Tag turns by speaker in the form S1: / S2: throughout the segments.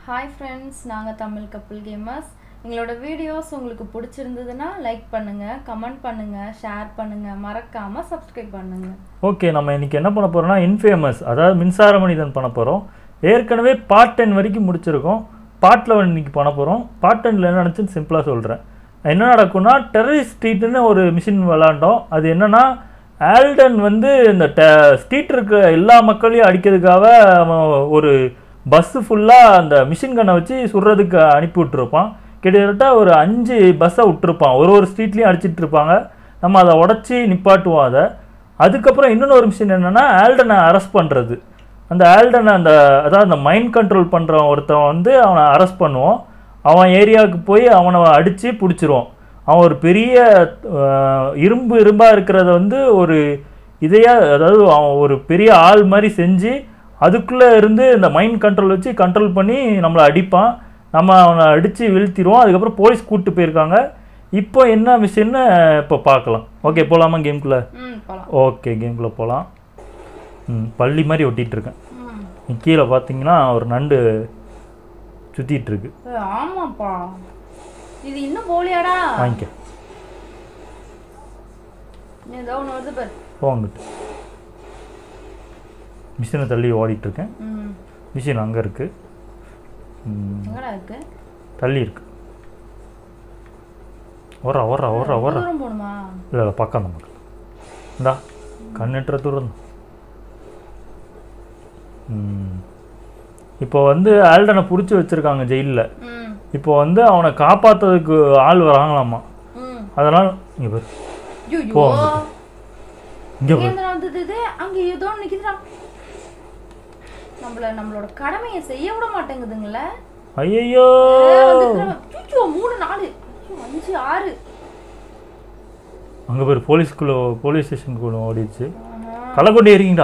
S1: Hi friends நாங்கள் Tamil couple gamers எங்களோட videos உங்களுக்கு பிடிச்சிருந்ததுன்னா லைக் பண்ணுங்கள் கமெண்ட் பண்ணுங்கள் ஷேர் பண்ணுங்கள் மறக்காமல் சப்ஸ்கிரைப் பண்ணுங்கள்
S2: ஓகே நம்ம இன்னைக்கு என்ன பண்ண போறோம்னா இன்ஃபேமஸ் அதாவது மின்சார மனிதன் பண்ண போகிறோம் ஏற்கனவே பார்ட் டென் வரைக்கும் முடிச்சிருக்கோம் பார்ட் லெவன் இன்னைக்கு பண்ண போகிறோம் பார்ட் டென்னில் என்ன நடந்துச்சுன்னு சிம்பிளாக சொல்கிறேன் என்ன நடக்கும்னா டெரரிஸ்ட் ஸ்ட்ரீட்னு ஒரு மிஷின் விளாண்டோம் அது என்னன்னா ஆல்டன் வந்து இந்த டெ ஸ்ட்ரீட் இருக்க எல்லா மக்களையும் அடிக்கிறதுக்காக அவன் ஒரு பஸ்ஸு ஃபுல்லாக அந்த மிஷின் கன்னை வச்சு சுடுறதுக்கு அனுப்பி விட்டுருப்பான் கிட்டத்தட்ட ஒரு அஞ்சு பஸ்ஸை விட்டுருப்பான் ஒரு ஒரு ஸ்ட்ரீட்லேயும் அடிச்சிட்டு இருப்பாங்க நம்ம அதை உடச்சி நிப்பாட்டுவோம் அதை அதுக்கப்புறம் இன்னொன்று ஒரு மிஷின் என்னென்னா ஆல்டனை அரெஸ்ட் பண்ணுறது அந்த ஆல்டனை அந்த அதாவது அந்த மைண்ட் கண்ட்ரோல் பண்ணுறவன் ஒருத்தன் வந்து அவனை அரெஸ்ட் பண்ணுவோம் அவன் ஏரியாவுக்கு போய் அவனை அடித்து பிடிச்சிருவோம் அவன் ஒரு பெரிய அஹ், இரும்பு இரும்பாக இருக்கிறத வந்து ஒரு இதையா அதாவது அவன் ஒரு பெரிய ஆள் மாதிரி செஞ்சு அதுக்குள்ளே இருந்து இந்த மைண்ட் கண்ட்ரோல் வச்சு கண்ட்ரோல் பண்ணி நம்மளை அடிப்பான் நம்ம அவனை அடித்து வீழ்த்திடுவோம் அதுக்கப்புறம் போலீஸ் கூப்பிட்டு போயிருக்காங்க இப்போ என்ன மிஷின்னு இப்போ பார்க்கலாம் ஓகே போகலாமா கேம்குள்ளே
S1: ம் போகலாம்
S2: ஓகே கேம்குள்ளே போகலாம் ம் பள்ளி மாதிரி ஒட்டிகிட்டு இருக்கேன்
S1: ம்
S2: நீ கீழே பார்த்தீங்கன்னா ஒரு நண்டு சுற்றிட்டு இருக்கு
S1: ஏய், ஆமாப்பா இது இன்னும் போலியாடா
S2: வாங்கிக்க
S1: நீ ஏதோ ஒன்று வருது பாரு
S2: போங்கிட்டு மிஷினை தள்ளி ஓடிட்டு இருக்கேன்
S1: ம்
S2: மிஷின் அங்கே இருக்கு ம்,
S1: எங்கடா இருக்கு
S2: தள்ளி இருக்கு ஓரா ஓரா ஓரா ஓரா
S1: தூரம் போகணுமா
S2: இல்லை இல்லை பக்கம் தான் பக்கம் இந்தா கண்ணெட்டுற தூரம் ம் இப்போ வந்து ஆல்டனை பிடிச்சி வச்சிருக்காங்க ஜெயிலில்
S1: ம்
S2: இப்போ வந்து அவனை காப்பாற்றுறதுக்கு ஆள் வராங்களாமா
S1: ம்
S2: அதனால் இங்கே பாரு
S1: ஐயோ
S2: போ இங்கே பாரு
S1: எங்கேருந்து வந்தது இது அங்க ஏதோ ஒண்ணு நிக்குதுடா நம்மள நம்மளோட கடமையை செய்ய விட மாட்டேங்குதுங்களே
S2: ஐயையோ
S1: சுச்சோ மூணு நாலு ஐயோ, அஞ்சு ஆறு
S2: அங்கே பேர் போலீஸ்குள்ளே போலீஸ் ஸ்டேஷனுக்குள்ள ஓடிடுச்சு களைக்கொண்டு ஏறிங்கடா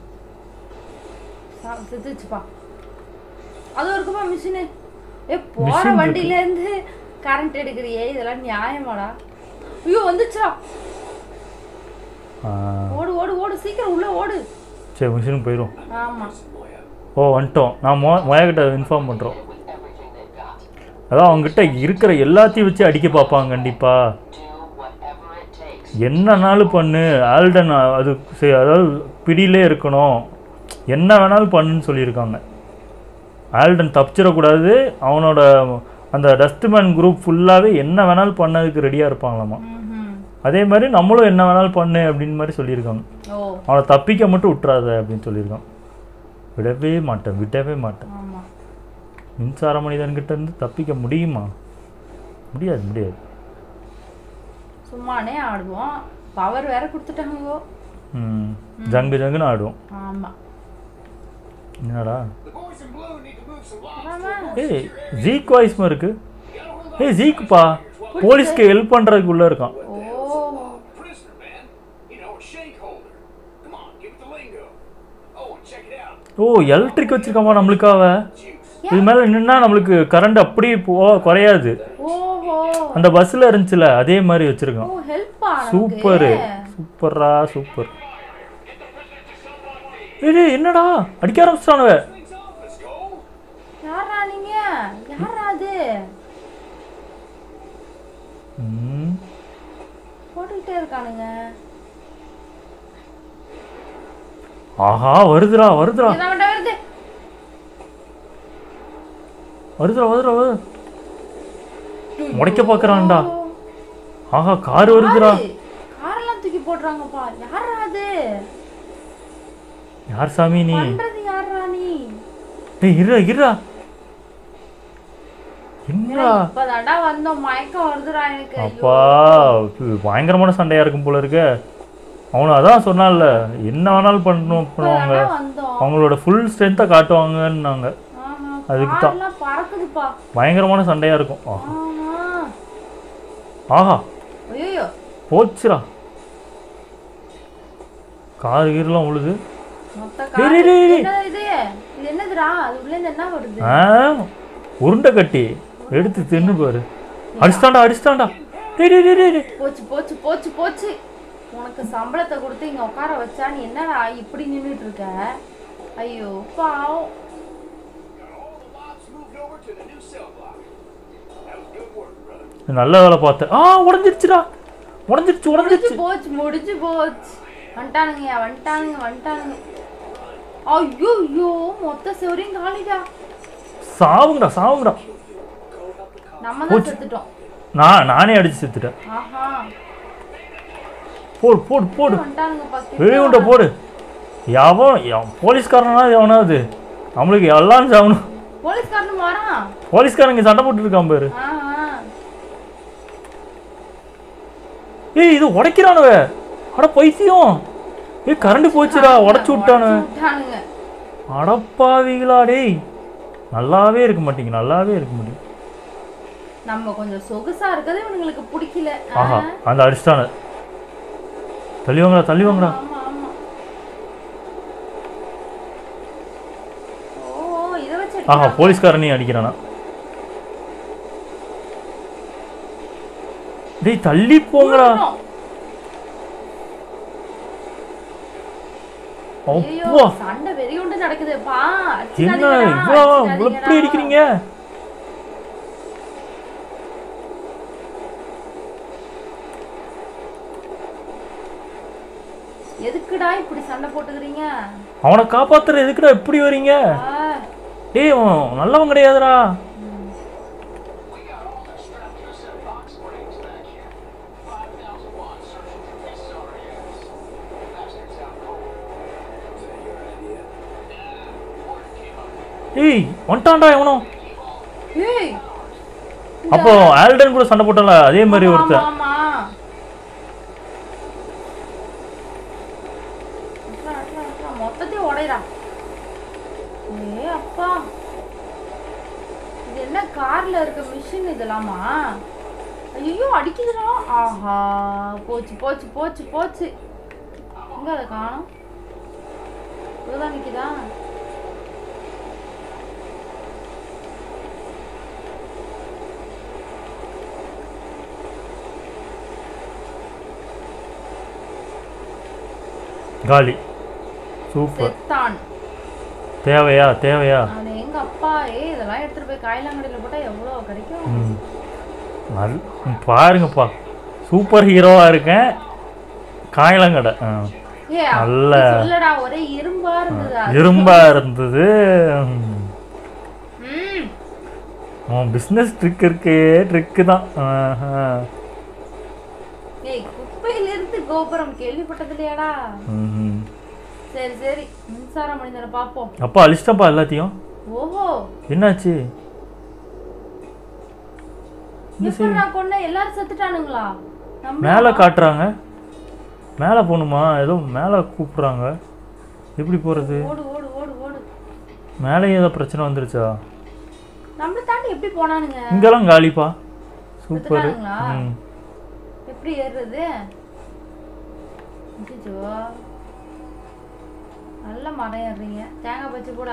S1: சா- செத்துச்சுப்பா அது இருக்குமா மிஷினு ஏ போற
S2: Machine இருக்கு.
S1: வண்டியில இருந்து கரண்ட் எடுக்கிறியே இதெல்லாம் நியாயமாடா ஐயோ வந்துச்சுடா
S2: ஆ,
S1: ஓடு ஓடு ஓடு சீக்கிரம் உள்ள ஓடு
S2: சரி மிஷினுக்கு போயிடும்
S1: ஆமா
S2: ஓ வந்துட்டோம் நான் மொ மொயக்கிட்ட இன்ஃபார்ம் பண்ணுறோம் அதான் அவங்ககிட்ட இருக்கிற எல்லாத்தையும் வச்சு அடிக்க பார்ப்பாங்க கண்டிப்பாக என்னன்னாலும் பண்ணு ஆல்டன் அது சரி, அதாவது பிடியிலே இருக்கணும் என்ன வேணாலும் பண்ணுன்னு சொல்லியிருக்காங்க ஆல்டன் தப்பிச்சிடக்கூடாது அவனோட அந்த டஸ்ட்மேன் குரூப் ஃபுல்லாகவே என்ன வேணாலும் பண்ணதுக்கு ரெடியாக இருப்பாங்களாமா
S1: ம்ஹும்.
S2: அதே மாதிரி நம்மளும் என்ன வேணாலும் பண்ணு அப்படின்னு மாதிரி சொல்லியிருக்காங்க
S1: ஓ
S2: அவனை தப்பிக்க மட்டும் விட்டுறாத அப்படின்னு சொல்லியிருக்கான் விடவே மாட்டேன் விடவே மாட்டேன்
S1: ஆமா
S2: மின்சார மனிதன்கிட்ட இருந்து தப்பிக்க முடியுமா முடியாது முடியாது
S1: சும்மானே ஆடுவோம் பவர் வேற கொடுத்துட்டாங்க
S2: ம் ஜங்கு ஜங்குன்னு ஆடுவோம்
S1: ஆமா
S2: என்னடா
S1: ஆமா
S2: ஏய் ஜீக் வாய்ஸ்மா இருக்கு ஏய் ஜீக்குப்பா போலீஸ்க்கு ஹெல்ப் பண்ணுறதுக்கு உள்ளே இருக்கான்
S1: oh
S3: prisoner, man. You know, a shake holder. Come on, give it the lingo. Oh, and check it out.
S2: Oh electric வச்சிருக்காமா நம்மளுக்காக
S3: Juice.
S2: இது மேலே நின்னா நம்மளுக்கு கரண்ட் அப்படியே போ குறையாது
S1: ஓஹோ
S2: அந்த பஸ்ஸில் இருந்துச்சுல அதே மாதிரி
S1: ஓ
S2: வச்சிருக்கான்
S1: ஹெல்ப்பா
S2: சூப்பரு சூப்பர்ரா சூப்பர் ஏய் என்னடா அடிக்க ஆரம்பிச்சிட்டானுவ
S3: Things off. Let's go.
S1: யாரா நீங்க யாரா அது
S2: ம்
S1: போட்டுக்கிட்டே இருக்கானுங்க
S2: ஆஹா வருதுடா வருதுடா
S1: என்ன வேண்டாம் வருது
S2: வருதுடா வருதுடா வருது உடைக்க பார்க்கறான்டா ஆஹா கார் வருதுடா
S1: யாரு? காரெல்லாம் தூக்கி போடுறாங்கப்பா யாரா அது
S2: யார் சாமி நீ
S1: பண்றது யாரா நீ
S2: டேய் இருடா இருடா என்னடா
S1: இப்பதான்டா வந்தோம் மயக்கம் வருதுடா எனக்கு ஐயோ.
S2: அப்பா இது பயங்கரமான சண்டையா இருக்கும் போல இருக்க அவனு அதான் சொன்னான்ல என்ன வேணாலும் பண்ணணும் பண்ணுவாங்க
S1: இப்பதான்டா வந்தோம்
S2: அவங்களோட ஃபுல் ஸ்ட்ரென்த்தை காட்டுவாங்கன்னாங்க
S1: ஆஹா,
S2: அதுக்கு தான்.
S1: காரெல்லாம் பறக்குதுப்பா
S2: பயங்கரமான சண்டையா இருக்கும் ஆஹா
S1: ஆஹா
S2: ஆஹா
S1: ஐயோ
S2: போச்சுடா கார் கீரெல்லாம் உழுது
S1: மொத்த
S2: டேய்,
S1: கார்
S2: டேய், டேய், டேய்.
S1: என்னது இது இது என்னதுடா அது உள்ள இருந்து என்ன வருது
S2: ஆ உருண்டை கட்டி எடுத்து தின்னு பாரு அடிச்சிட்டான்டா அடிச்சிட்டான்டா டேய் டேய் டேய், டேய் டேய்
S1: போச்சு போச்சு போச்சு போச்சு உனக்கு சம்பளத்தை கொடுத்து இங்க உட்கார வச்சா நீ என்னடா இப்படி நின்னுட்டு இருக்க ஐயோ பாவம்
S3: Got all the lots moved over to the new cell block. That was good work, brother.
S2: நல்ல வேலை பார்த்தேன் ஆ உடஞ்சிருச்சுடா உடஞ்சிருச்சு
S1: முடிஞ்சு
S2: உடஞ்சிருச்சு
S1: போச்சு முடிஞ்சு போச்சு வந்துட்டானுங்க வந்துட்டானுங்க வந்துட்டானுங்க ஐயோ ஐயோ மொத்த செவரையும் காலிடா
S2: சாவுங்கடா சாவுங்கடா
S1: நம்ம தான் செத்துட்டோம்
S2: நான் நானே அடிச்சு செத்துட்டேன்
S1: ஆஹா
S2: போடு போடு போடு
S1: வந்துட்டானுங்க பத்து
S2: வெடிகுண்ட போடு எவன் எவன் போலீஸ்காரனா எவனாவது நம்மளுக்கு எல்லாம் சாகணும்
S1: போலீஸ்காரனும் வரான்
S2: போலீஸ்காரங்க சண்டை போட்டு இருக்கான் பாரு
S1: ஆஹா
S2: ஏய் இது உடைக்கிறானுவ அட பைத்தியம் ஏய் கரண்ட் போச்சுடா உடைச்சு விட்டானு
S1: உடைச்சு விட்டானுங்க
S2: அடப்பாவிகளா டேய் நல்லாவே இருக்க மாட்டீங்க நல்லாவே இருக்க மாட்டீங்க
S1: நம்ம கொஞ்சம் சொகுசா இருக்கிறது இவனுங்களுக்கு பிடிக்கல ஆ,
S2: ஆஹா அந்த அடிச்சிட்டானு தள்ளி வாங்கடா தள்ளி வாங்கடா
S1: ஆமா ஆமா ஓ இத வச்சு
S2: ஆஹா
S1: அடிக்கிறாங்க.
S2: போலீஸ்காரனையும் அடிக்கிறானா டேய் தள்ளி போங்கடா
S1: விழுந்துட்டோம். ஐயோ
S2: அப்பா
S1: சண்டை வெறியுண்டு நடக்குதுப்பா
S2: என்ன
S1: அடிச்சிடாதீங்கடா,
S2: இவ்வளோ
S1: அடிச்சிடாதீங்கடா.
S2: எப்படி அடிக்கிறீங்க
S1: எதுக்குடா இப்படி சண்டை போட்டுக்கிறீங்க
S2: அவனை காப்பாத்துற எதுக்குடா எப்படி வரீங்க
S1: ஆ,
S2: டேய் அவன் நல்லவன் கிடையாதுடா
S3: We got all that strapped to us at box springs back here. 5,000 watts searching for these sorry ass. Bastards out cold. Was that your idea? Nah, word came up.
S2: டேய் வந்துட்டான்டா இவனும்
S1: ஏய்
S2: அப்போ ஆல்டன் கூட சண்டை போட்டால அதே மாதிரி
S1: ஆமா,
S2: ஒருத்தன்
S1: ஆமா அட்ரா, அட்ரா, அட்ரா, மொத்தத்தையும் உடையறா ஏ அப்பா இது என்ன கார்ல இருக்க மிஷின் இதெல்லாமா ஐயோ அடிக்குதுடா ஆஹா போச்சு போச்சு போச்சு போச்சு எங்க அதை காணும் இதுதான் நிக்குதா
S2: காலி சூப்பர்
S1: செத்தான்
S2: தேவையா தேவையா
S1: அது எங்க அப்பா ஏ இதெல்லாம் எடுத்துட்டு போய் காயிலாங்கடையில போட்டா எவ்வளவு கிடைக்கும்
S2: ம். நல் பாருங்கப்பா சூப்பர் ஹீரோவா இருக்கேன் காயலங்கடை ஆ.
S1: ஏ
S2: நல்ல-
S1: அப்படி சொல்லடா ஒரே இரும்பா இருந்தது அது.
S2: இரும்பா இருந்தது ம்.
S1: ம்
S2: உன் பிஸ்னஸ் ட்ரிக் இருக்கே ட்ரிக்கு தான் ஆஹா.
S1: ஏய் குப்பையிலிருந்து கோபுரம் கேள்விப்பட்டது இல்லையாடா
S2: ம்ஹும்.
S1: சரி சரி மின்சார மனிதனை பாப்போம்
S2: அப்பா அழிச்சிட்டப்பா எல்லாத்தையும்
S1: ஓஹோ
S2: என்னாச்சு
S1: எப்படி நான் கொன்ன எல்லாரும் செத்துட்டானுங்களா நம்ம
S2: மேலே காட்டுறாங்க மேலே போகணுமா ஏதோ மேலே கூப்பிட்றாங்க எப்படி போகிறது
S1: ஓடு ஓடு ஓடு ஓடு
S2: மேலே ஏதோ பிரச்சனை வந்துருச்சா
S1: நம்மள தாண்டி எப்படி போனானுங்க
S2: இங்கெல்லாம் காலிப்பா சூப்பர்
S1: செத்துட்டானுங்களா?
S2: ம்
S1: எப்படி ஏறுறது அச்சச்சோ. நல்ல மரம் ஏறுறீங்க தேங்காய் பச்சு கூட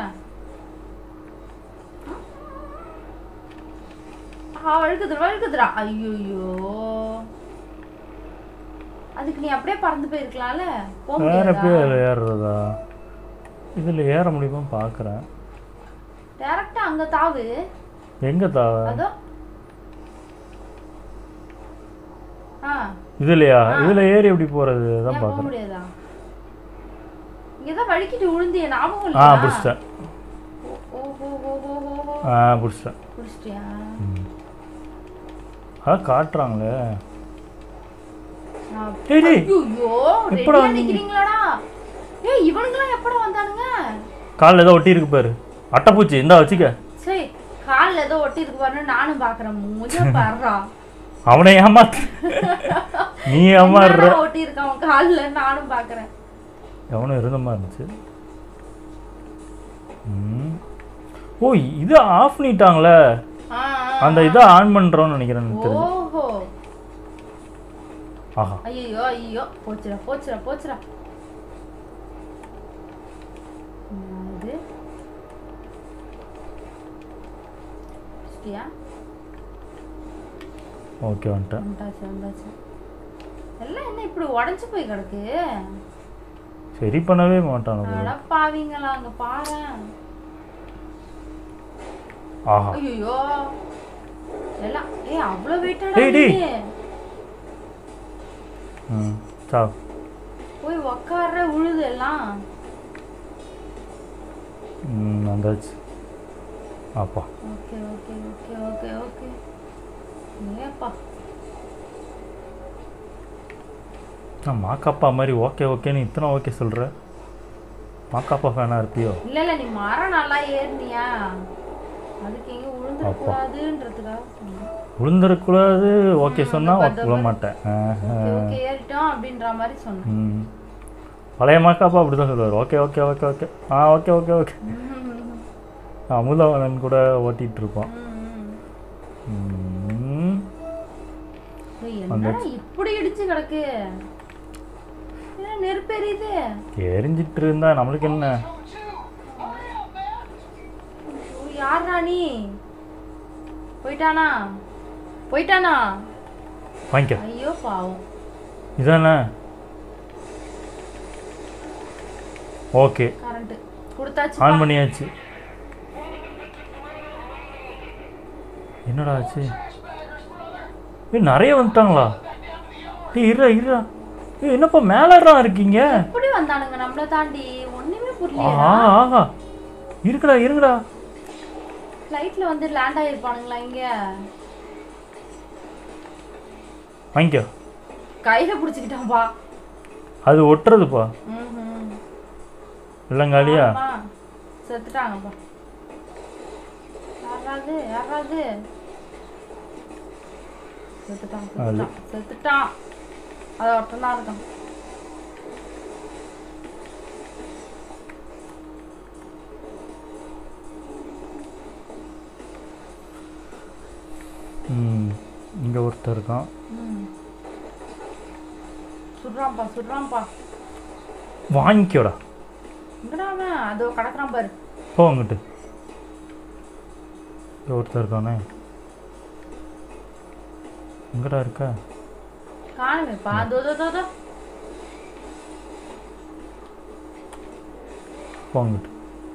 S1: ஆ வழுக்குதுடா வழுக்குதுடா ஐயோ அதுக்கு நீ அப்படியே பறந்து போயிருக்கலாம்ல போக
S2: வேற
S1: முடியாதா
S2: எப்படி அதில் ஏறுறதா இதில் ஏற முடியுமா பார்க்குறேன்
S1: டேரக்டா அங்க தாவு
S2: எங்கே தா
S1: அதோ ஆ
S2: இதுலையா இதில் ஏறி எப்படி போகிறது
S1: ஏன்
S2: தான்
S1: போக
S2: பார்க்குறேன்
S1: முடியாதா இங்கதான் வழுக்கிட்டு விழுந்திய ஞாபகம்
S2: ஆ
S1: இல்லையா
S2: பிடிச்சிட்டேன்
S1: ஓஹோ ஓஹோ ஓஹோ
S2: ஆ பிடிச்சிட்டேன்
S1: புடிச்சிட்டியா
S2: அதான் காட்டுறாங்களே
S1: நான்
S2: டேய், டேய்.
S1: ஐயோ
S2: எப்படா
S1: ரெடியா
S2: வந்தீங்க?
S1: நிக்கிறீங்களாடா ஏய் இவனுங்களாம் எப்படா வந்தானுங்க
S2: காலில் ஏதோ ஒட்டி இருக்கு பாரு அட்டைப்பூச்சி இந்தா வச்சுக்க
S1: சரி கால்ல ஏதோ ஒட்டி இருக்கு பாருன்னு நானும் பாக்குறேன் மூஞ்ச பாருடா
S2: அவனை ஏமாத்து நீ ஏமாறுற
S1: என்னடா ஒட்டி இருக்கான் அவன் கால்ல நானும் பாக்குறேன்
S2: எவனும் இருந்த மாதிரி இருந்துச்சு ம். ஓ இது ஆஃப் பண்ணிட்டாங்களே
S1: ஆ, ஆ,
S2: அந்த இதை ஆன் பண்றோம்னு நினைக்கிறேன் எனக்கு தெரிஞ்சு
S1: ஓஹோ
S2: ஆஹா
S1: ஐயோ ஐயோ போச்சுடா போச்சுடா போச்சுடா ம், இது புடிச்சிட்டியா?
S2: ஓகே வந்துட்டேன்
S1: வந்தாச்சு வந்தாச்சு எல்லாம் என்ன இப்படி உடைஞ்சு போய் கிடக்கு
S2: சரி பண்ணவே மாட்டானு போல.
S1: அட பாவீங்களா அங்க பாரேன்
S2: ஆஹா
S1: ஐயோ எல்லாம் ஏய் அவ்வளோ வெயிட்டடா
S2: டேய், டேய். ம் சாவு
S1: போய் உக்கார உழுது எல்லாம்
S2: ம் வந்தாச்சு அப்பா
S1: okay okay okay okay okay ஏப்பா
S2: நான் மாக்காப்பா மாதிரி ஓகே ஓகேன்னு இத்தனை ஓகே சொல்கிற மாக்காப்பா ஃபேனாக இருப்பியோ
S1: இல்ல இல்ல நீ மரம் நல்லா ஏறினியா அதுக்கு எங்க விழுந்துடக்கூடாதுன்றதுக்காக சொன்னேன்
S2: விழுந்துடக்கூடாது ஓகே
S1: ம்,
S2: சொன்னால்
S1: அந்த
S2: விழ
S1: மாதிரி.
S2: மாட்டேன் ஆஹா.
S1: ஓகே ஓகே ஏறிட்டோம் அப்படின்ற மாதிரி சொன்னேன்
S2: ம் பழைய மாக்காப்பா அப்படி தான் சொல்லுவார் ஓகே ஓகே ஓகே ஓகே ஆ ஓகே ஓகே ஓகே
S1: ம்,
S2: அமுதவனன் கூட ஓட்டிகிட்டு இருப்பான்
S1: ம், ம்.
S2: ம்.
S1: ஏய், என்னடா
S2: வந்துச்சு.
S1: இப்படி இடிச்சு கிடக்கு என்ன நெருப்பு எரியுது
S2: எரிஞ்சிட்டு இருந்தா நம்மளுக்கு என்ன
S1: ஐயோ, யார்ரா நீ போயிட்டானா போயிட்டானா
S2: வாங்கிக்க
S1: ஐயோ பாவம்
S2: இதானே ஓகே
S1: கரண்ட் கொடுத்தாச்சு
S2: ஆன் பண்ணியாச்சு என்னடா ஆச்சு ஏய் நிறைய வந்துட்டாங்களா ஏய் இருடா இருடா ஏய் என்னப்பா மேலதான் இருக்கீங்க
S1: எப்படி வந்தானுங்க நம்மள தாண்டி ஒண்ணுமே
S2: ஆஹா
S1: புரியல
S2: ஆஹா இருக்குடா இருங்கடா
S1: ஃப்ளைட்ல வந்து லேண்ட் ஆயிருப்பானுங்களா இங்க
S2: வாங்கிக்கோ
S1: கையில புடிச்சுக்கிட்டான்பா
S2: அது ஒட்டுறதுப்பா
S1: ம்ஹும்.
S2: இல்லைங்காலியா
S1: ஆமா. செத்துட்டாங்கப்பா யாராவது யாராவது செத்துட்டான்
S2: அது.
S1: செத்துட்டான் செத்துட்டான் அது ஒருத்தன் தான் இருக்கான்
S2: ம் இங்கே ஒருத்தர் இருக்கான்
S1: ம். சுடுறான்ப்பா சுடுறான்ப்பா
S2: வாங்கிக்கோடா
S1: எங்கடா அவன் அதோ கடக்குறான் பாரு
S2: போ அங்கிட்டு இங்க ஒருத்தர் இருக்கானே எங்கடா இருக்க
S1: காணுமேப்பா அதோ அதோ, அதோ, அதோ
S2: போ அங்கிட்டு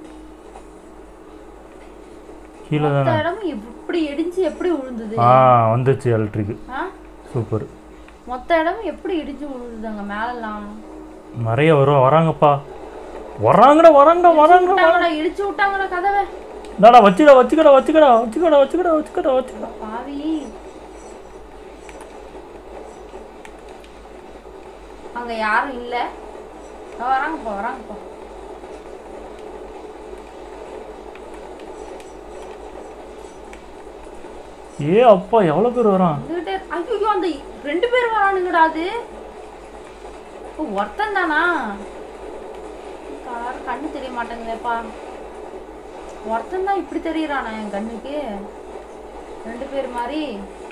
S2: கீழே
S1: மொத்த
S2: தானே
S1: இடமும் எப்படி இடிஞ்சு எப்படி விழுந்தது
S2: ஆ வந்துச்சு எலக்ட்ரிக்கு
S1: ஆ?
S2: சூப்பர்
S1: மொத்த இடமும் எப்படி இடிஞ்சு விழுந்ததுங்க மேலெல்லாம்
S2: நிறைய வரும் வராங்கப்பா வராங்கடா வராங்கடா வராங்கடா
S1: விட்டாங்கடா இடிச்சு விட்டாங்கடா கதவை
S2: நாடா வச்சுக்கடா வச்சுக்கடா வச்சுக்கடா வச்சுக்கடா வச்சுக்கடா வச்சுக்கடா வச்சுக்கடா
S1: பாவி அங்க யாரும் இல்ல இதோ வராங்கப்பா வராங்கப்பா
S2: ஏ அப்பா எவ்வளோ பேர் வரான்
S1: வந்துகிட்டே ஐயோ அந்த ரெண்டு பேர் வரானுங்கடா அது ஓ, ஒருத்தன் தானா கார் கண்ணு தெரிய மாட்டேங்குதேப்பா ஒருத்தன் தான் இப்படி தெரியறானா என் கண்ணுக்கு ரெண்டு பேர் மாதிரி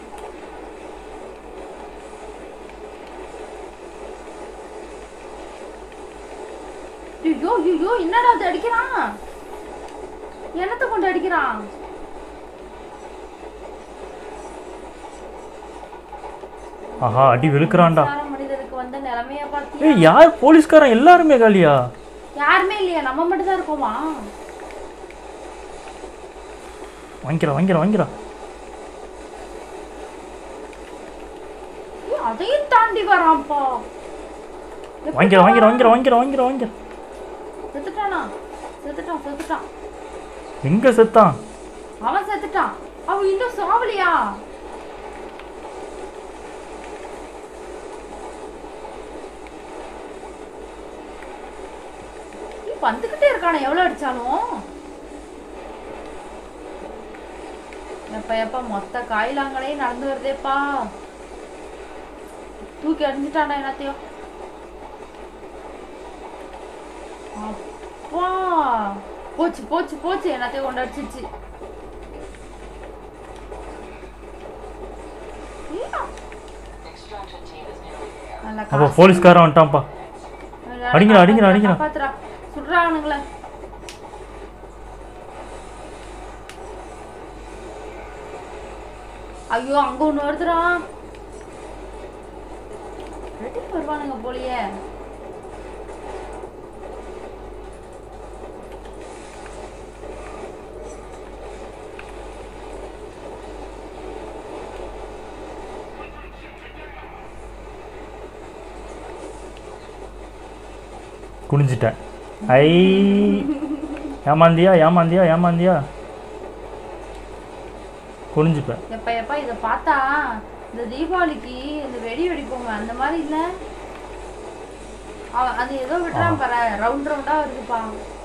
S1: ஐயோ ஐயோ என்னடா அது அடிக்கிறான் என்னத்தை கொண்டு அடிக்கிறான்
S2: ஆஹா அடி வெளுக்கிறான்டா
S1: சாதாரண மனிதருக்கு வந்த நிலைமைய பாத்தியா
S2: ஏய் யார் போலீஸ்காரன் எல்லாருமே காலியா
S1: யாருமே இல்லையா நம்ம மட்டும் தான் இருக்கோமா
S2: வாங்கிக்கிறா வாங்கிக்கிறா வாங்கிக்கிறா
S1: ஏய், அதையும் தாண்டி வரான்ப்பா எப்படி
S2: வாங்கிக்கிறா வாங்கிக்கிறா வாங்கிக்கிறா வாங்கிக்கிறா வாங்கிக்கிறா வாங்கிக்கிறா
S1: செத்துட்டானா செத்துட்டான் செத்துட்டான்
S2: எங்க செத்தான்
S1: அவன் செத்துட்டான் அவன் இன்னும் சாவலியா நீ வந்துகிட்டே இருக்கானே எவ்வளவு அடிச்சாலும் எப்ப எப்ப மொத்த காயிலாங்களே நடந்து வருதேப்பா தூக்கி அடிஞ்சிட்டானா எல்லாத்தையும் அப்பா போச்சு போச்சு போச்சு எல்லாத்தையும் கொண்டு அடிச்சிச்சு
S3: Extraction team is nearly there.
S1: நல்லா
S2: அப்போ
S1: காசு
S2: போலீஸ்காரன் வந்துட்டான்ப்பா
S1: நல்லா
S2: அடிங்கடா, அடிங்கடா,
S1: காப்பாத்துறா,
S2: அடிங்கடா.
S1: காப்பாத்துறா. சுடுறானுங்களே ஐயோ அங்க ஒண்ணு வருதுடா ரெட்டிக்கு வருவானுங்க போலியே
S2: குனிஞ்சிட்டேன் ஐ ஏமாந்தியா ஏமாந்தியா ஏமாந்தியா குனிஞ்சுப்பேன்
S1: எப்ப எப்ப இதை பார்த்தா இந்த தீபாவளிக்கு இந்த வெடி வெடிப்போங்க அந்த மாதிரி இல்ல அவ- அது ஏதோ விடுறான் பாரு ரவுண்ட் ரவுண்டா வருதுப்பா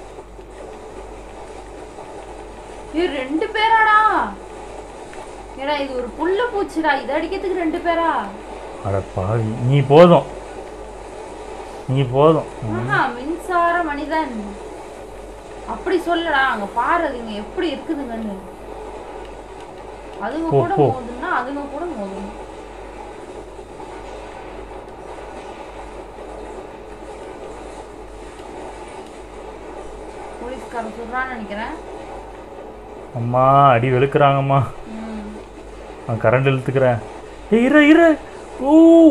S1: இது ரெண்டு பேராடா ஏடா இது ஒரு புல்ல பூச்சிடா இதை அடிக்கிறதுக்கு ரெண்டு பேரா
S2: அட பாவி நீ போதும் நீ போதும்
S1: ஆஹா மின்சார மனிதன் அப்படி சொல்லடா அங்க பாரு அதுங்க எப்படி இருக்குதுங்கன்னு அதுங்க
S2: போ,
S1: கூட
S2: போ.
S1: மோதுன்னா அதுங்க கூட மோதும் போலீஸ்காரன் சொல்றான்னு நினைக்கிறேன்
S2: அம்மா அடி வெளுக்கிறாங்கம்மா
S1: ம்.
S2: நான் கரண்ட் இழுத்துக்கிறேன் ஏய் இரு இரு ஊ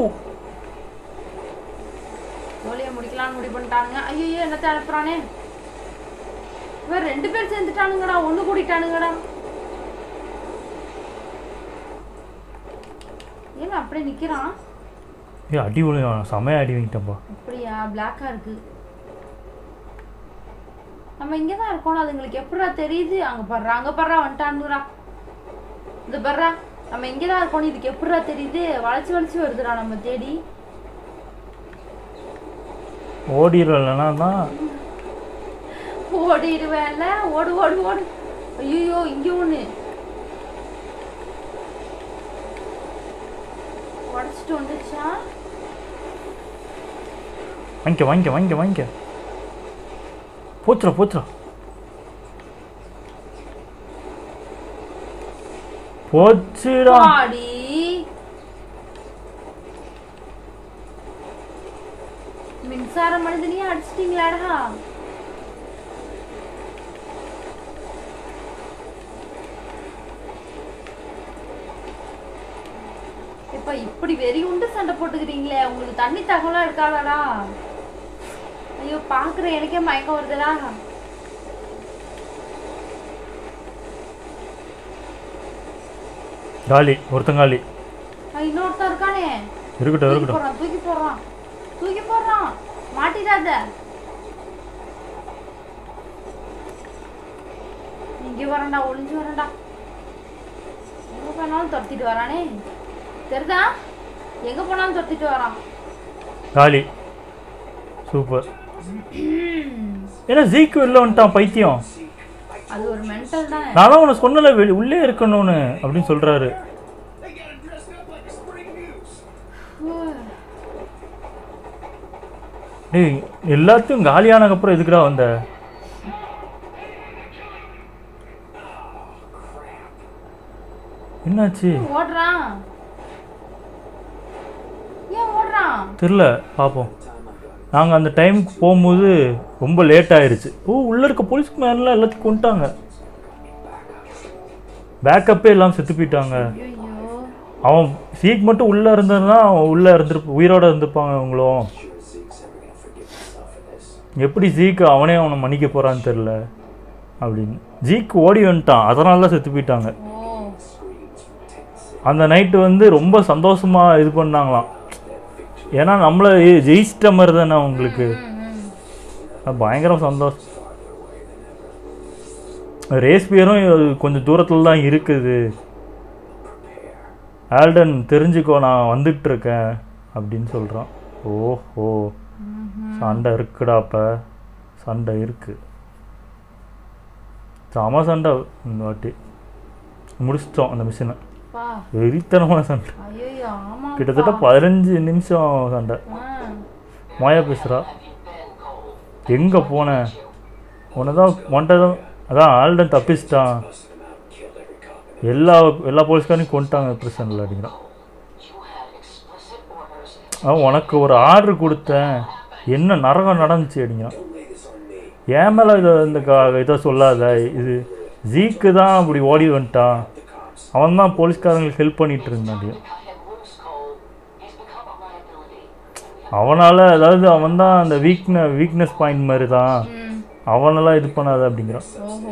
S1: ஜோலியை முடிக்கலாம்னு முடிவு பண்ணிட்டானுங்க ஐயோ என்னத்த அனுப்புறானே இவன் ரெண்டு பேர் சேர்ந்துட்டானுங்கடா ஒண்ணு கூடிட்டானுங்கடா ஏன் அப்படியே நிக்கிறான்
S2: ஏய் அடி விழு செமையா அடி வாங்கிட்டேன்ப்பா
S1: அப்படியா பிளாக்கா இருக்கு நம்ம இங்க தான் இருக்கோம் அதுங்களுக்கு எப்படிடா தெரியுது அங்க பர்றா அங்க பர்றா வந்துட்டானுடா இந்த பர்றா நம்ம இங்க தான் இருக்கோம் இதுக்கு எப்படிடா தெரியுது வளைச்சு வளைச்சு வருதுடா நம்ம தேடி
S2: ஓடிடலன்னா தான்
S1: ஓடிடுவேன்ல ஓடு ஓடு ஓடு ஐயோ இங்க ஒண்ணு உடச்சிட்டு வந்துச்சா
S2: வாங்கிக்க வாங்கிக்க வாங்கிக்க வாங்கிக்க போச்சுடா போச்சுடா போச்சுடா
S1: பாடி மின்சார மனிதனையே அடிச்சிட்டீங்களாடா இப்ப இப்படி வெறி உண்டு சண்டை போட்டுக்கிறீங்களே உங்களுக்கு தண்ணி தகவலாம் இருக்காதாடா ஐயோ பாக்குற எனக்கே மயக்கம் வருதுடா
S2: காலி ஒருத்தங்காலி
S1: அஹ் இன்னொருத்தன் இருக்கானே
S2: இருக்கட்டும்
S1: தூக்கி
S2: இருக்கட்டும்
S1: போடுறான் தூக்கி போடுறான் தூக்கி போடுறான் மாட்டிடாத இங்க வரேன்டா ஒளிஞ்சு வரேன்டா எங்க போனாலும் துரத்திட்டு வரானே தெரிதா எங்க போனாலும் துரத்திட்டு வரான்
S2: காலி சூப்பர் ஏன்னா ஜீக்கு வெளில வந்துட்டான் பைத்தியம்
S1: அது ஒரு மென்டல் தானே
S2: நான் தான் உனக்கு சொன்னல வெளி- உள்ளே இருக்கணும்னு அப்படின்னு சொல்றாரு
S3: They got him dressed up like a spring muse.
S2: டேய் எல்லாத்தையும் காலியானதுக்கு அப்புறம் எதுக்குடா வந்த என்னாச்சு
S1: ஓடுறான் ஏன் ஓடுறான்
S2: தெரில பார்ப்போம் நாங்கள் அந்த டைமுக்கு போகும்போது ரொம்ப லேட் ஆயிருச்சு ஓ உள்ளே இருக்க போலீஸ்க்கு மேலாம் எல்லாத்தையும் கொண்டுட்டாங்க பேக்கப்பே எல்லாம் செத்து போயிட்டாங்க
S1: ஐயோ
S2: அவன் சீக் மட்டும் உள்ளே இருந்ததுன்னா அவன் உள்ளே இருந்திருப்ப உயிரோட இருந்திருப்பாங்க அவங்களும் எப்படி ஜீக்கு அவனே அவனை மன்னிக்க போகிறான்னு தெரில அப்படின்னு ஜீக்கு ஓடி வந்துட்டான் அதனால தான் செத்து போயிட்டாங்க
S1: ஓ
S2: அந்த நைட்டு வந்து ரொம்ப சந்தோஷமாக இது பண்ணாங்களாம் ஏன்னா நம்மளை ஜெயிச்சிட்ட மாதிரி தானே அவங்களுக்கு
S1: ம், ம்.
S2: அது பயங்கர சந்தோஷம் ரேஸ் பியரும் கொஞ்சம் தூரத்தில் தான் இருக்குது ஆல்டன் தெரிஞ்சுக்கோ நான் வந்துட்டு இருக்கேன் அப்படின்னு சொல்கிறான் ஓஹோ சண்டை இருக்குடா அப்ப சண்டை இருக்கு செம சண்டை இந்த வாட்டி முடிச்சிட்டோம் அந்த மிஷினை
S1: பா
S2: வெறித்தனமான சண்டை
S1: ஐயோ ஆமா
S2: கிட்டத்தட்ட பதினஞ்சு நிமிஷம் சண்டை மாயா பேசுகிறா எங்கே போனேன் உன்னை தான் உன்ட்ட தான் அதான் ஆல்டன் தப்பிச்சிட்டான் எல்லா எல்லா போலீஸ்காரையும் கொண்டுட்டாங்க பிரிசனில் அப்படிங்கிறான் அவன் உனக்கு ஒரு ஆர்டர் கொடுத்தேன் என்ன நரகம் நடந்துச்சு அப்படிங்கிறான் ஏன் மேலே இதை இந்த க- இதை சொல்லாத இது ஜீக்கு தான் அப்படி ஓடி வந்துட்டான் அவன் தான் போலீஸ்காரங்களுக்கு ஹெல்ப் பண்ணிட்டு இருந்தான் அப்படியும் அவனால் அதாவது அவன் தான் அந்த வீக்ன வீக்னஸ் பாயிண்ட் மாதிரி தான்
S1: ம்
S2: அவனெல்லாம் இது பண்ணாத அப்படிங்கிறான்
S1: ஓஹோ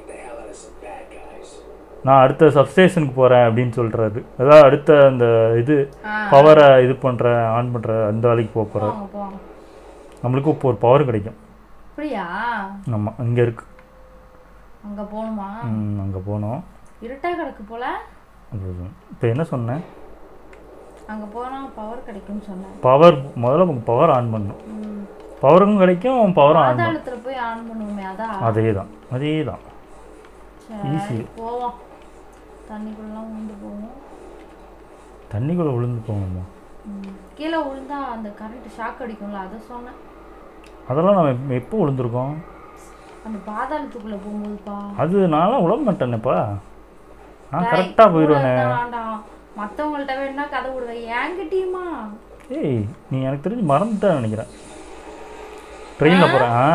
S2: நான் அடுத்த சப்ஸ்டேஷனுக்கு போகிறேன் அப்படின்னு சொல்கிறாரு அதாவது அடுத்த அந்த இது
S1: ஆ
S2: பவரை இது பண்ணுற ஆன் பண்ணுற அந்த வேலைக்கு போக போகிறார்
S1: போங்க போங்க
S2: நம்மளுக்கு இப்போ ஒரு பவர் கிடைக்கும்
S1: அப்படியா
S2: ஆமாம் இங்கே இருக்கு
S1: அங்க போகணுமா
S2: அங்கே போனோம்
S1: இருட்டா கிடக்கு போல
S2: இப்போ என்ன சொன்னேன்
S1: அங்க போனா பவர் கிடைக்கும்னு சொன்னேன்
S2: பவர் முதல்ல பவர் ஆன் பண்ணணும்
S1: ம்.
S2: பவரும் கிடைக்கும் பவரும் ஆன் பண்ணணும்
S1: பாதாளத்துல போய் ஆன் பண்ணுவோமே அதான்
S2: அதே தான் அதே தான் easy.
S1: சரி போவோம் தண்ணிக்குள்ளலாம் உண்டு போவோம்
S2: தண்ணிக்குள்ளே விழுந்து போகணுமா
S1: ம். கீழே விழுந்தா அந்த கரண்ட் ஷாக் அடிக்கும்ல அதை சொன்னேன்
S2: அதெல்லாம் நம்ம எப்ப- எப்போ விழுந்திருக்கோம்
S1: அந்த பாதாளத்துக்குள்ள போகும்போதுப்பா
S2: அது நான்லாம் விழ மாட்டேனேப்பா நான் கரெக்டாக போயிடுவேனே
S1: வேண்டாம் மத்தவங்கள்ட்ட வேணா கதை விடுவேன் என்கிட்டயுமா
S2: ஏய் நீ எனக்கு தெரிஞ்சு மறந்துட்டேன் நினைக்கிறேன் ட்ரெயினில் போகிறேன் ஆ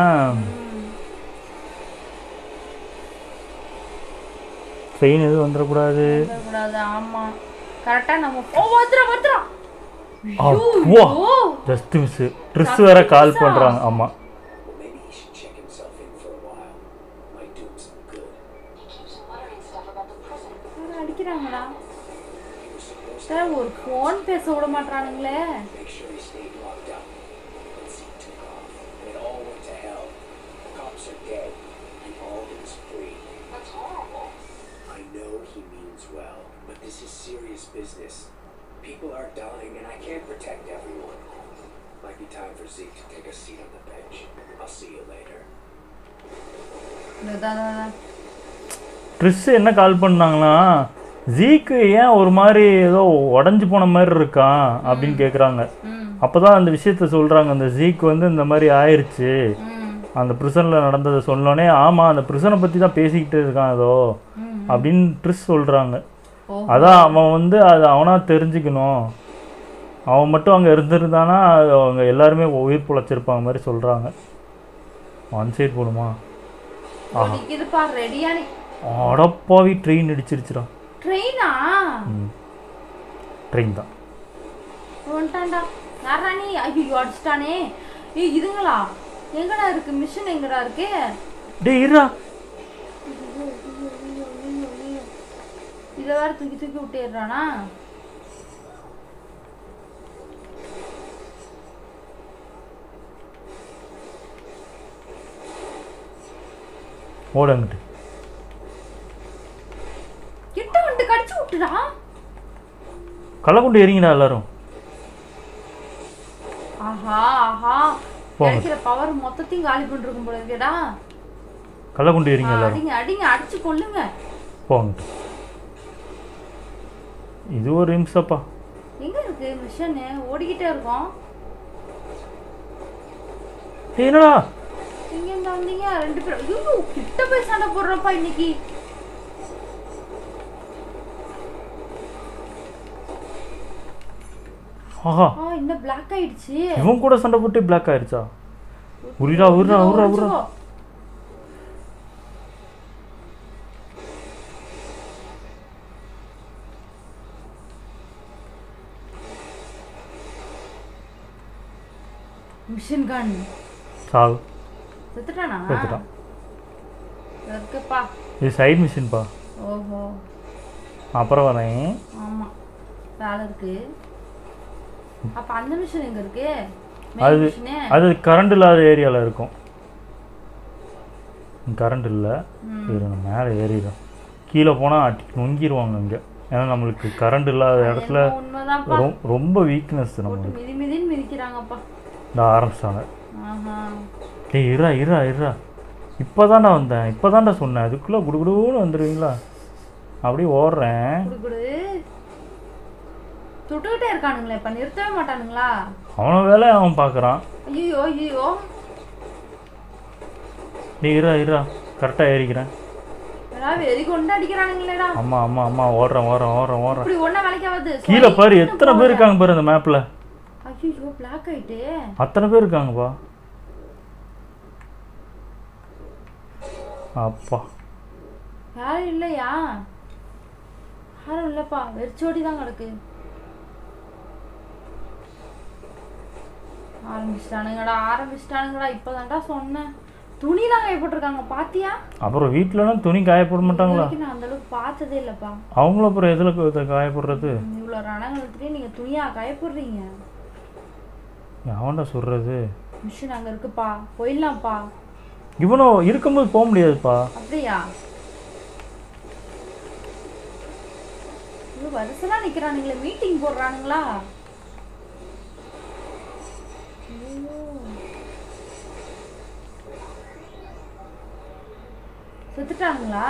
S2: ட்ரெயின் எதுவும் வந்துடக்கூடாது
S1: கூடாது ஆமா கரெக்டா நம்ம ஓ வந்துடும் வந்துடும்
S2: அப்பா ஜஸ்ட் மிஸ் ட்ரிஸ் வேற கால் பண்ணுறாங்க ஆமாம்
S3: Well, maybe he should check himself in for a while. Might do him some good.
S4: He keeps muttering stuff about the prison.
S1: அடிக்கிறாங்கடா
S3: He was supposed
S1: சார் ஒரு ஃபோன் பேச விட மாட்டானுங்களே
S3: to make sure he stayed locked up. But Zeke took off, and it all went to hell. The cops are dead, and Alden is free.
S4: That's horrible.
S3: I know he means well, but this is serious business. People are dying, and I can't protect everyone. Might be time for Zeke to take a seat on the bench. I'll see you later.
S1: இதான், இதான், இதான்.
S2: ட்ரிஸ் என்ன கால் பண்ணாங்கன்னா ஜீக்கு ஏன் ஒரு மாதிரி ஏதோ உடஞ்சி போன மாதிரி இருக்கான் அப்படின்னு கேட்குறாங்க
S1: ம்
S2: அப்போ தான் அந்த விஷயத்த சொல்கிறாங்க அந்த ஜீக் வந்து இந்த மாதிரி ஆயிடுச்சு
S1: ம்
S2: அந்த ப்ரிசனில் நடந்ததை சொன்னோடனே ஆமாம் அந்த ப்ரிசனை பற்றி தான் பேசிக்கிட்டு இருக்கான் ஏதோ
S1: ம்.
S2: அப்படின்னு ட்ரிஸ் சொல்கிறாங்க
S1: ஓ
S2: அதான் அவன் வந்து அது அவனாக தெரிஞ்சுக்கணும் அவன் மட்டும் அங்கே இருந்திருந்தானா அது அவங்க எல்லாருமே உயிர் பொழைச்சிருப்பாங்க மாதிரி சொல்கிறாங்க ஒன் சைட் போடுமா
S1: நிக்குதுப்பா ரெடியா நீ
S2: அடப்பாவி ட்ரெயின் இடிச்சிருச்சுடா
S1: ட்ரெயினா
S2: ம் ட்ரெயின் தான்
S1: வந்துட்டான்டா யாரா நீ ஐயோ அடிச்சிட்டானே ஏய் இதுங்களா எங்கடா இருக்கு மிஷின் எங்கடா இருக்கு
S2: டேய் இருடா
S1: இதை வேற தூக்கி தூக்கி விட்டுறானா
S2: ஓடங்கிட்டு
S1: கிட்ட வந்துட்டு கடிச்சு விட்டுடா
S2: கள்ளக்குண்டு எறிங்கடா எல்லாரும்
S1: ஆஹா ஆஹா
S2: போங்க.
S1: கிடைக்கிற பவர் மொத்தத்தையும் காலி பண்ணிருக்கும் போல இருக்கேடா
S2: கள்ளக்குண்டு எறிங்க எல்லாரும்
S1: அடிங்க அடிங்க அடிச்சு கொல்லுங்க
S2: போங்கட்டு இது ஒரு நிமிஷப்பா
S1: எங்க இருக்கு மிஷன் ஓடிக்கிட்டே இருக்கோம்
S2: டேய் என்னடா
S1: எங்க இருந்து வந்தீங்க ரெண்டு பேரும் ஐயோ கிட்ட போய் சண்டை போடுறப்பா இன்னைக்கு
S2: ஆஹா
S1: ஆ என்ன பிளாக் ஆயிடுச்சு
S2: இவன் கூட சண்டை போட்டு பிளாக் ஆயிடுச்சா உரிடா உரிடா உரிடா உரிடா
S1: மிஷின் கன்
S2: சாவு
S1: செத்துட்டானா
S2: செத்துட்டான்
S1: இருக்குப்பா
S2: இது சைடு மிஷின்ப்பா
S1: ஓஹோ
S2: அப்புறம் வரேன்
S1: ஆமா வேலை இருக்கு அப்ப அந்த மிஷின் எங்க இருக்கு
S2: அது
S1: மெயின் மிஷினு
S2: அது கரண்ட் இல்லாத ஏரியாவில் இருக்கும் கரண்ட் இல்லை
S1: ம்.
S2: இரு நான் மேலே ஏறிடும் கீழே போனால் அட்டி நொங்கிடுவாங்க இங்கே ஏன்னா நம்மளுக்கு கரண்ட் இல்லாத இடத்துல
S1: என்னமோ உண்மைதான்ப்பா
S2: ரொ- ரொம்ப வீக்னஸ்
S1: போட்டு
S2: நம்மளுக்கு
S1: மிதி மிதின்னு மிதிக்கிறாங்கப்பா
S2: இந்த ஆரம்பிச்சிட்டாங்க
S1: ஆஹா
S2: டேய் இருடா இருடா இருடா இப்போ தான்டா வந்தேன் இப்போ தான்டா சொன்னேன் அதுக்குள்ளே குடுகுடுன்னு வந்துடுவீங்களா அப்படியே ஓடுறேன்
S1: குடு குடு சுட்டுக்கிட்டே இருக்கானுங்களே இப்ப நிறுத்தவே மாட்டானுங்களா
S2: அவன வேலை அவன் பார்க்குறான்
S1: ஐயோ ஐயோ
S2: டேய் இருடா இருடா கரெக்டாக ஏறிக்கிறேன்
S1: ஏதாவது வெறி கொண்டு அடிக்கிறானுங்களேடா
S2: அம்மா அம்மா அம்மா ஓடுறேன் ஓடுறேன் ஓடுறேன் ஓடுறேன்
S1: இப்படி ஒண்ணா வேலைக்காவது
S2: கீழே பாரு எத்தனை பேர் இருக்காங்க பாரு அந்த மேப்பில்
S1: ஐயோ பிளாக் ஆயிட்டு
S2: அத்தனை பேர் இருக்காங்கப்பா அப்பா
S1: யாரும் இல்லையா யாரும் இல்லப்பா வெறிச்சோடி தான் கிடக்கு ஆரம்பிச்சிட்டானுங்கடா ஆரம்பிச்சிட்டானுங்கடா இப்பதான்டா சொன்னேன் துணிலாம் காய போட்டிருக்காங்க பாத்தியா
S2: அப்புறம் வீட்டிலலாம் துணி காய போட மாட்டாங்களா
S1: இது வரைக்கும் நான் அந்த அளவுக்கு பார்த்ததே இல்லப்பா
S2: அவங்களும் அப்புறம் எதில் காய போடுறது
S1: இவ்வளோ ரணங்கலத்துலேயே நீங்க துணியா காய போடுறீங்க
S2: அவன்டா சொல்கிறது
S1: மிஷின் அங்க இருக்குப்பா போயிடலாம்ப்பா
S2: இவனும் இருக்கும்போது போக முடியாதுப்பா
S1: அப்படியா ஐயோ வரிசலா நிக்கிறானுங்களே மீட்டிங் போடுறானுங்களா ஐயோ. செத்துட்டானுங்களா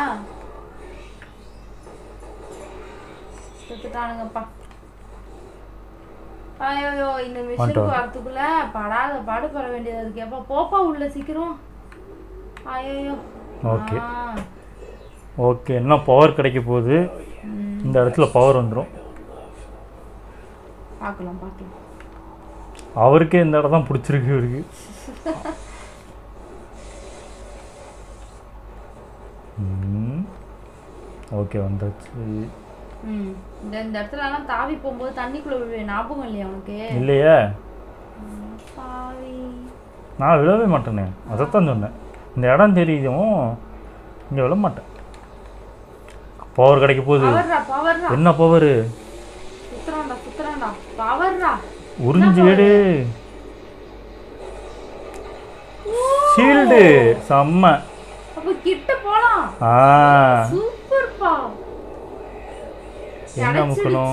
S1: செத்துட்டானுங்கப்பா ஐயோ இந்த மிஷினுக்கு
S2: வந்துட்டோம்.
S1: வரத்துக்குள்ள படாத பாடு பட வேண்டியது இருக்கு எப்பா போப்பா உள்ள சீக்கிரம் ஐயோ
S2: Okay. ஓகே என்ன பவர் கிடைக்க போகுது இந்த இடத்துல பவர் வந்துடும்
S1: பார்க்கலாம் பார்க்கலாம்
S2: அவருக்கே இந்த இடம் தான் பிடிச்சிருக்கு இவருக்கு ஓகே வந்தாச்சு
S1: ம் இந்த இந்த இடத்துலலாம் தாவி போகும்போது தண்ணிக்குள்ள விழுவேன் ஞாபகம் இல்லையா உனக்கு
S2: இல்லையே
S1: பாவி
S2: நான் விழவே மாட்டேனே அதைத்தான் சொன்னேன் இந்த இடம் தெரியும் இங்கே விழ மாட்டேன் பவர் கிடைக்க போகுது
S1: பவர்ரா பவர்ரா
S2: என்ன பவர்
S1: சுத்துறான்டா சுத்துறான்டா பவர்ரா
S2: உறிஞ்சி எடு ஷீல்டு செம்ம
S1: அப்ப கிட்ட போலாம்
S2: ஆ
S1: சூப்பர்ப்பா
S2: என்ன முக்கணும்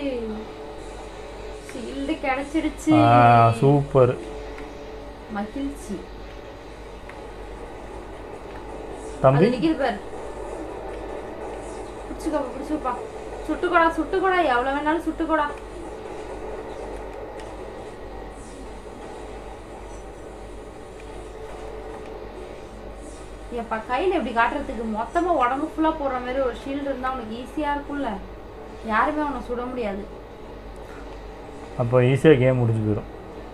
S1: ஷீல்டு கிடைச்சிடுச்சு
S2: ஆ சூப்பர்
S1: மகிழ்ச்சி
S2: தம்பி
S1: அது நிக்குது பாரு பிடிச்சுக்கோ பிடிச்சுப்பா சுட்டுக்கோடா சுட்டுக்கோடா எவ்வளவு வேணாலும் சுட்டுக்கோடா ஏப்பா கையில எப்படி காட்டுறதுக்கு மொத்தமா உடம்பு ஃபுல்லா போடுற மாதிரி ஒரு ஷீல்டு இருந்தா உனக்கு ஈஸியா இருக்கும்ல யாருமே உன்னை சுட முடியாது
S2: அப்போ ஈஸியாக கேம் முடிஞ்சு போயிடும்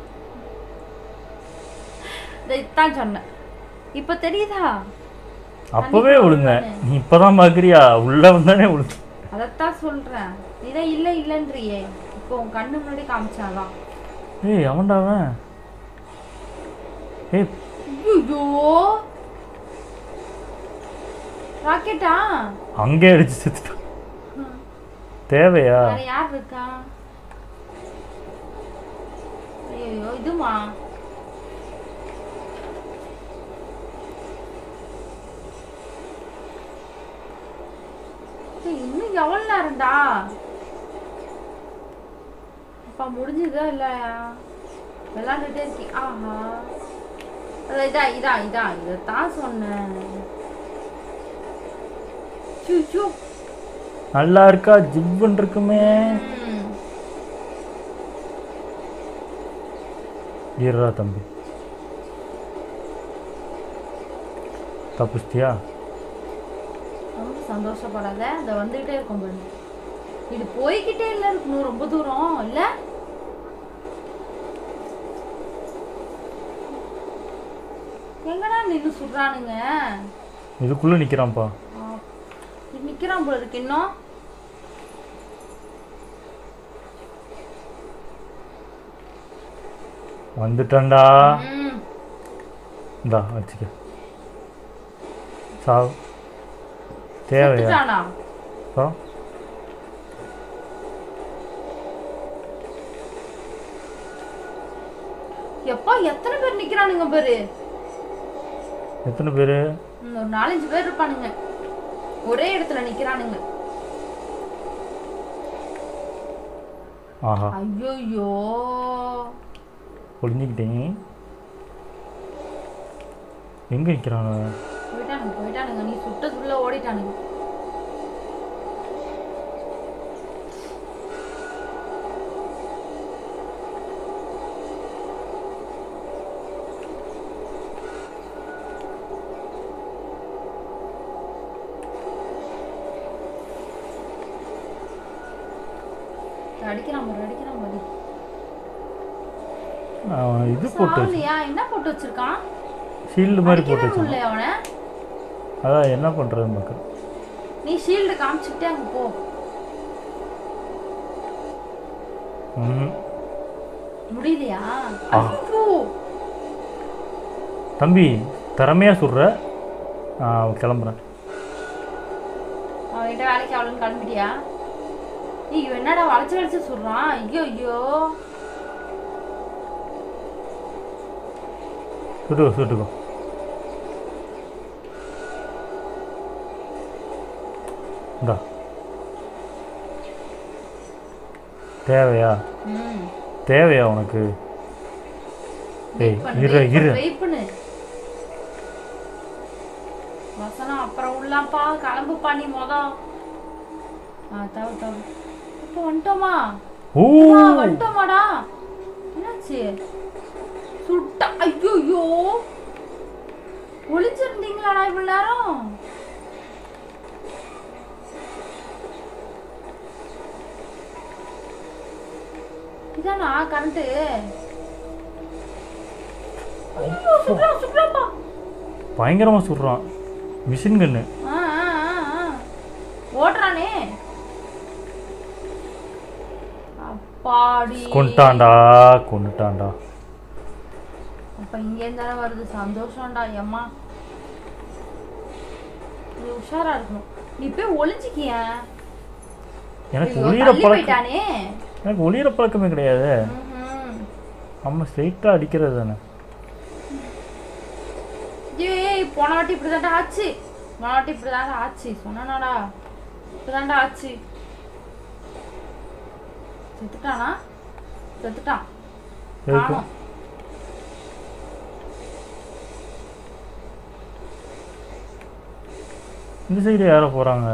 S1: இதை இதான் சொன்னேன் இப்ப தெரியுதா
S2: அப்போவே விழுங்க நீ இப்போதான் பார்க்குறியா உள்ளே வந்தானே விழுந்து
S1: அதைத்தான் சொல்றேன் இதை இல்ல இல்லன்றியே இப்போ உன் கண்ணு முன்னாடி காமிச்சாதான்
S2: ஏய் அவன்டா அவன் ஏய்
S1: ஐயோ ராக்கெட்டா
S2: அங்கே அடிச்சு செத்துட்டான் தேவையா
S1: வேற யார் இருக்கா ஐயோ இதுமா ஏய், இன்னும் எவ்வளவு நேரம்டா அப்பா முடிஞ்சதா இல்லையா விளாண்டுட்டே இருக்கி ஆஹா அதான் இதா இதா இதா இதைத்தான் சொன்னேன் சு, சு.
S2: நல்லா இருக்கா ஜிவ்வுன்னு இருக்குமே
S1: ம்.
S2: ஈரா தம்பி தப்பிச்சிட்டியா
S1: ரொம்ப சந்தோஷப்படாத இந்த வந்துகிட்டே இருக்கும் பாரு இது போய்கிட்டே இல்ல இருக்கணும் ரொம்ப தூரம் இல்ல எங்கடா நின்னு சுடுறானுங்க
S2: இதுக்குள்ளே நிற்கிறான்ப்பா
S1: ஆ, இது நிக்கிறான் போல இருக்கு இன்னும்
S2: வந்துட்டேன்டா
S1: ம்.
S2: இந்தா வச்சுக்க சாவு தேவையா
S1: செத்துட்டானா
S2: அப்புறம்
S1: எப்பா எத்தனை பேர் நிக்கிறானுங்க பாரு
S2: எத்தனை பேர்
S1: ம், ஒரு நாலஞ்சு பேர் இருப்பானுங்க ஒரே இடத்துல நிக்கிறானுங்க
S2: ஆஹா
S1: ஐயோயோ
S2: ஒளிஞ்சிக்கிட்டேன் எங்கே நிற்கிறான்
S1: போயிட்டானுங்க போயிட்டானுங்க நீ சுட்டதுக்குள்ள ஓடிட்டானுங்க அடிக்கிறான் பாரு அடிக்கிறான் பாரு
S2: அவன் இது போட்டு வச்சு
S1: சாவலியா என்ன போட்டு வச்சிருக்கான்
S2: ஷீல்டு மாதிரி போட்டு
S1: அடிக்கவே
S2: வச்சு
S1: முடியல அவனை
S2: அதான் என்ன பண்ணுறதுன்னு பார்க்குறேன்
S1: நீ ஷீல்டு காமிச்சுக்கிட்டே அங்க போ
S2: ம்
S1: முடியலையா
S2: ஆ.
S1: ஐயோ
S2: தம்பி திறமையாக சொல்கிற கிளம்புறேன்
S1: அவன்கிட்ட வேலைக்கு அவ்வளோன்னு கிளம்பிட்டியா ஐயோ என்னடா வளைச்சு வளைச்சு சொல்றான் ஐயோ ஐயோ
S2: சுட்டுக்கோ சுட்டுக்கோ இந்தா தேவையா
S1: ம்
S2: தேவையா உனக்கு ஏய் இரு இரு
S1: வெயிட் பண்ணு வசனம் அப்புறம் உள்ளாப்பா கிளம்புப்பா நீ மொத ஆ தவு தவு இப்போ வந்துட்டோமா
S2: ஓ
S1: ஆ, வந்துட்டோமாடா என்னாச்சு சுட்டா ஐயோ ஒளிஞ்சிருந்தீங்களாடா இவ்வளவு நேரம் இதானா கரண்ட்டு ஐயோ சுப்ரா சுப்ராப்பா
S2: பயங்கரமா சுடுறான் மிஷின் கன்னு
S1: ஆ ஆ ஆ, ஆ. ஓட்டுறானே அப்பாடி
S2: கொண்டுட்டான்டா கொண்டுட்டான்டா
S1: அப்ப இங்க இருந்தானே வருது சந்தோஷம்டா எம்மா நீ உஷாரா இருக்கணும் நீ போய் ஒளிஞ்சிக்கிய
S2: எனக்கு
S1: ஐயோ,
S2: ஒளியிற
S1: தள்ளி
S2: பழக்கம்
S1: போயிட்டானே
S2: எனக்கு ஒளியிற பழக்கமே கிடையாது
S1: ம்ஹும்.
S2: நம்ம ஸ்ட்ரைட்டாக அடிக்கிறது தானே
S1: ஏய் போன வாட்டி இப்படிதான்டா ஆச்சு போன வாட்டி இப்படிதான்டா ஆச்சு சொன்னாடா இப்படிதான்டா ஆச்சு செத்துட்டானா செத்துட்டான்
S2: எதுக்கு
S1: காணோம்.
S2: இந்த சைடு யாரோ போகிறாங்க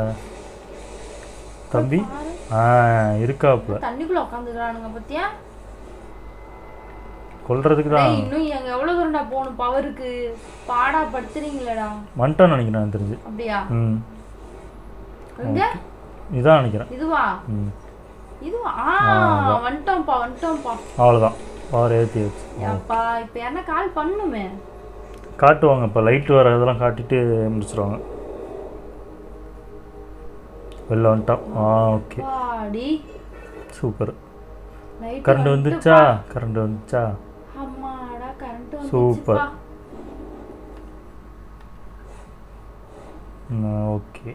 S2: தம்பி
S1: பாரு.
S2: ஆ இருக்காப்புல
S1: தண்ணிக்குள்ள உட்காந்துக்கிறானுங்க பத்தியா
S2: கொல்றதுக்கு
S1: டேய்,
S2: தான்
S1: இன்னும் எங்க எவ்வளவு தூரம்டா போகணும் பவருக்கு பாடா படுத்துறீங்களேடா
S2: வந்துட்டான்னு நினைக்கிறேன் எனக்கு தெரிஞ்சு
S1: அப்படியா
S2: ம்
S1: எங்க
S2: இதான் நினைக்கிறேன்
S1: இதுவா
S2: ம்
S1: இதுவா ஆ
S2: அதான்.
S1: வந்துட்டோம்ப்பா வந்துட்டோம்ப்பா
S2: அவ்வளோதான் பவர் ஏற்றி வச்சு
S1: அப்பா இப்ப என்ன கால் பண்ணுமே
S2: காட்டுவாங்க இப்போ லைட் வர இதெல்லாம் காட்டிட்டு முடிச்சிருவாங்க வெளில வந்துட்டான் ஆ okay
S1: body
S2: super
S1: light
S2: current வந்துச்சா கரண்ட் வந்துச்சா
S1: அம்மாடா கரண்ட்
S2: சூப்பர்.
S1: வந்துச்சுப்பா
S2: ஓகே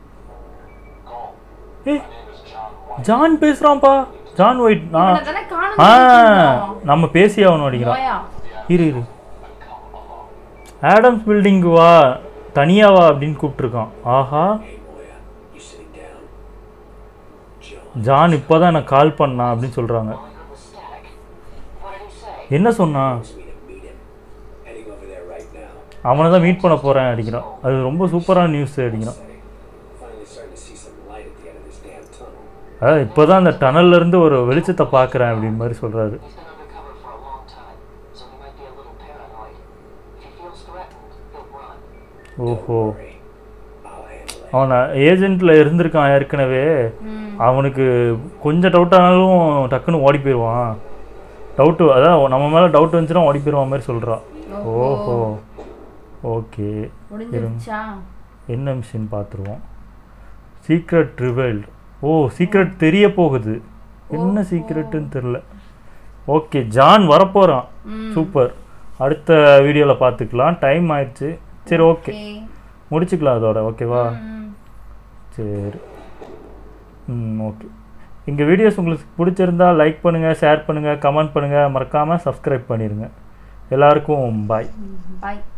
S2: ஏய் ஜான் பேசுகிறான்ப்பா ஜான் ஒயிட் நான்
S1: இவனை தானே காணும்
S2: ஆ
S1: நினைக்கிறோம்.
S2: நம்ம பேசி ஆகணும் அடிக்கிறான்
S1: நோயா
S2: இரு இரு ஆடம்ஸ் பில்டிங்கு வா தனியா வா அப்படின்னு கூப்பிட்டுருக்கான் ஆஹா
S3: You sitting down? John.
S2: John இப்போதான் எனக்கு கால் பண்ணான் அப்படின்னு சொல்கிறாங்க
S4: The static. What did he say?
S2: என்ன சொன்னான்
S3: Wants me to meet him. Heading over there right now.
S2: அவனை தான் மீட் பண்ண போகிறேன் அடிக்கிறான் அது ரொம்ப சூப்பரான நியூஸ் அடிக்கிறான்
S3: Setting. Finally starting to see some light at the end of this damn tunnel.
S2: அதாவது இப்போ தான் அந்த டனல்ல இருந்து ஒரு வெளிச்சத்தை பார்க்குறேன் அப்படின்னு மாதிரி சொல்கிறாரு
S4: He's been undercover for a long time, so he might be a little paranoid. If he feels threatened, he'll run.
S2: ஓஹோ
S3: Worry. I'll handle it.
S2: அவன் ஏஜென்ட்டில் இருந்திருக்கான் ஏற்கனவே
S1: ம்.
S2: அவனுக்கு கொஞ்சம் டவுட் ஆனாலும் டக்குன்னு ஓடி போயிடுவான் டவுட்டு அதான் நம்ம மேலே டவுட் வந்துச்சுன்னா ஓடி போயிடுவான் மாதிரி சொல்கிறான் ஓஹோ ஓகே
S1: முடிஞ்சிருச்சா
S2: என்ன மிஷின் பார்த்துருவோம் சீக்ரெட் ரிவெல்ட் ஓ சீக்ரெட் தெரிய போகுது என்ன சீக்ரெட்டுன்னு தெரில ஓகே ஜான் வரப்போகிறான்
S1: ம்.
S2: சூப்பர் அடுத்த வீடியோவில் பார்த்துக்கலாம் டைம் ஆயிடுச்சு சரி ஓகே
S1: ஓகே
S2: முடிச்சுக்கலாம் அதோட ஓகேவா
S1: ம்.
S2: சரி ம் ஓகே எங்கள் வீடியோஸ் உங்களுக்கு பிடிச்சிருந்தா லைக் பண்ணுங்கள் ஷேர் பண்ணுங்கள் கமெண்ட் பண்ணுங்கள் மறக்காமல் சப்ஸ்கிரைப் பண்ணிடுங்க எல்லாருக்கும் பாய்
S1: பாய்